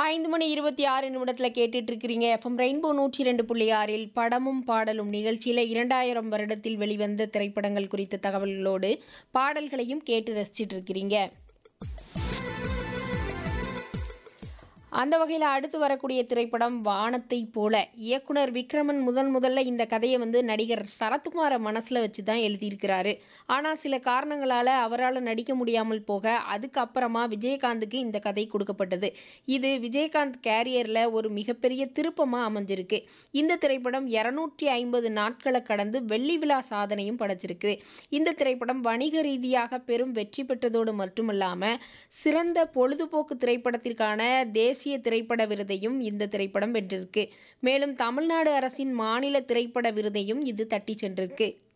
ஐந்து மணி இருபத்தி ஆறு நிமிடத்தில் கேட்டுட்டு இருக்கிறீங்க எஃப்எம் ரெயின்போ நூற்றி ரெண்டு புள்ளி ஆறில் படமும் பாடலும் நிகழ்ச்சியில் இரண்டாயிரம் வருடத்தில் வெளிவந்த திரைப்படங்கள் குறித்த தகவல்களோடு பாடல்களையும் கேட்டு ரசிச்சிட்டு இருக்கிறீங்க அந்த வகையில் அடுத்து வரக்கூடிய திரைப்படம் வானத்தை போல இயக்குனர் விக்ரமன் முதன் முதல்ல இந்த கதையை வந்து நடிகர் சரத்குமாரை மனசில் வச்சு தான் எழுதியிருக்கிறாரு ஆனால் சில காரணங்களால் அவரால் நடிக்க முடியாமல் போக அதுக்கப்புறமா விஜயகாந்துக்கு இந்த கதை கொடுக்கப்பட்டது இது விஜயகாந்த் கேரியரில் ஒரு மிகப்பெரிய திருப்பமாக அமைஞ்சிருக்கு இந்த திரைப்படம் இரநூற்றி ஐம்பது நாட்களை கடந்து வெள்ளி விழா சாதனையும் படைச்சிருக்கு இந்த திரைப்படம் வணிக ரீதியாக பெரும் வெற்றி பெற்றதோடு மட்டுமல்லாமல் சிறந்த பொழுதுபோக்கு திரைப்படத்திற்கான தேசிய திரைப்பட விருதையும் இந்த திரைப்படம் வென்றிருக்கு மேலும் தமிழ்நாடு அரசின் மாநில திரைப்பட விருதையும் இது தட்டி சென்றிருக்கு